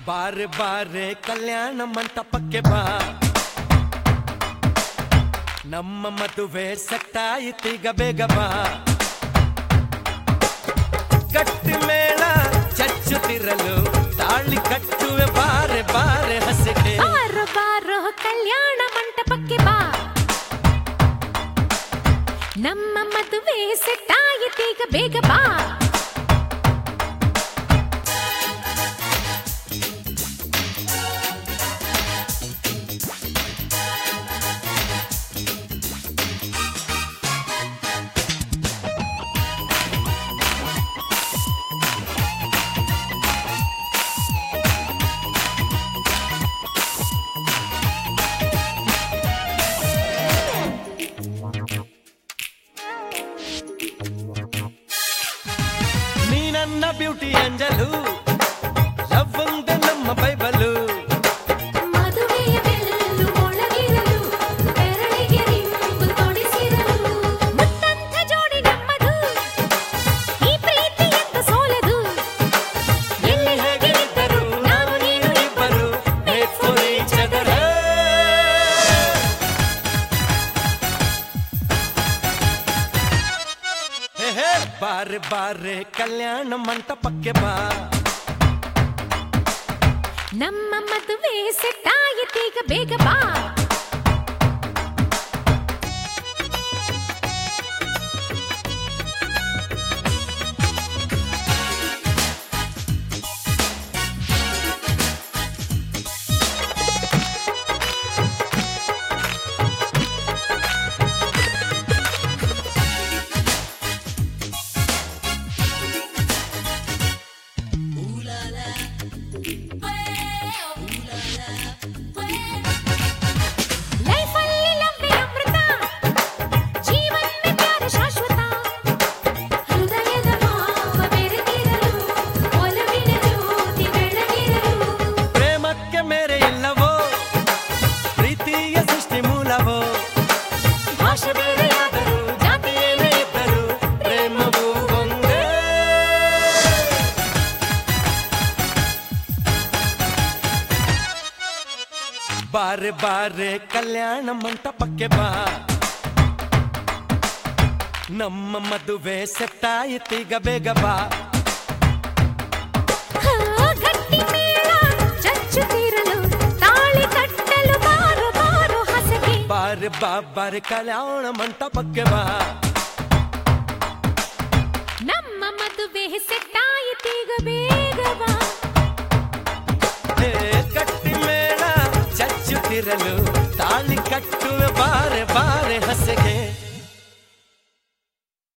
ಬಾರೆ ಬಾರೆ ಕಲ್ಯಾಣ ಮಂಟಪಕ್ಕೆ ಬಾ ನಮ್ಮ ಮದುವೆ ಸೆಟ್ಟಾಯಿತೀಗ ಬೇಗ ಬಾ ಗಟ್ಟಿ ಮೇಳ ಚಚ್ಚುತ್ತಿರಲು ತಾಳಿ ಕಟ್ಟುವೆ ಬಾರೆ ಬಾರೆ ಹಸಿಗೆ ಬಾರೋ ಬಾರೋ ಕಲ್ಯಾಣ ಮಂಟಪಕ್ಕೆ ಬಾ ನಮ್ಮ ಮದುವೆ ಸೆಟ್ಟಾಯಿತೀಗ ಬೇಗ ಬಾ ನೀ ನನ್ನ ಬ್ಯೂಟಿ ಅಂಜಲು ಲವ್ ಒಂದೇ ನಮ್ಮ ಬೈಬಲು ಮದುವೆಯ ಬೆಲ್ಲು ಒಳಗಿರಲು ಬೆರಳಿಗೆ ರಿಂಗು ತೊಡಿಸಿರಲು ಮುತ್ತಂಥ ಜೋಡಿ ನಮ್ಮದು ಈ ಪ್ರೀತಿ ಎಂತ ಸೋಲದು ಎಲ್ಲಿ ಹೇಗೆ ಇದ್ದರು ನಾವು ನೀನು ಇಬ್ಬರು made for each other. ಹೇ, ಹೇ, ಬಾರೆ ಬಾರೆ ಕಲ್ಯಾಣ ಮಂಟಪಕ್ಕೆ ಬಾ ನಮ್ಮ ಮದುವೆ ಸೆಟ್ಟಾಯಿತೀಗ ಬೇಗ ಬಾ ಲೈಫಲ್ಲಿ ಲವ್ವೇ ಅಮೃತ ಜೀವನ ಪ್ಯಾರ ಶಾಶ್ವತ ಹೃದಯದ ಭಾವ ಬೆರೆತಿರಲು ಒಲವಿನ ಜ್ಯೋತಿ ಬೆಳಗಿರಲು ಪ್ರೇಮಕ್ಕೆ ಮೇರೆ ಇಲ್ಲವೋ ಪ್ರೀತಿಯ ಸೃಷ್ಟಿ ಮೂಲವೋ ಭಾಷೆ ಬೇರೆಯಾದರೂ ಜಾತಿ ಏನೇ ಇದ್ದರೂ ಪ್ರೇಮವು ಒಂದೇ ಬಾರೆ ಬಾರೆ ಕಲ್ಯಾಣ ಮಂಟಪಕ್ಕೆ ಬಾ ನಮ್ಮ ಮದುವೆ ಸೆಟ್ಟಾಯಿತೀಗ ಬೇಗ ಬಾ ಹಾ, ಗಟ್ಟಿ ಮೇಳ ಚಚ್ಚುತ್ತಿರಲು ತಾಳಿ ಕಟ್ಟಲು ಬಾರೋ ಬಾರೋ ಹಸಗೆ ಬಾರೆ ಬಾ ಬಾರೆ ಕಲ್ಯಾಣ ಮಂಟಪಕ್ಕೆ ಬಾ ನಮ್ಮ ಮದುವೆ ಸೆಟ್ಟಾಯಿತೀಗ ಬೇಗ ಬಾ ಹೇ ಕಟ್ಟಿ ಮೇಳ ಚಚ್ಚುತ್ತಿರಲು ತಾಳಿ ಕಟ್ಟುವ ಬಾರೆ ಬಾರೆ ಹಸೆಗೆ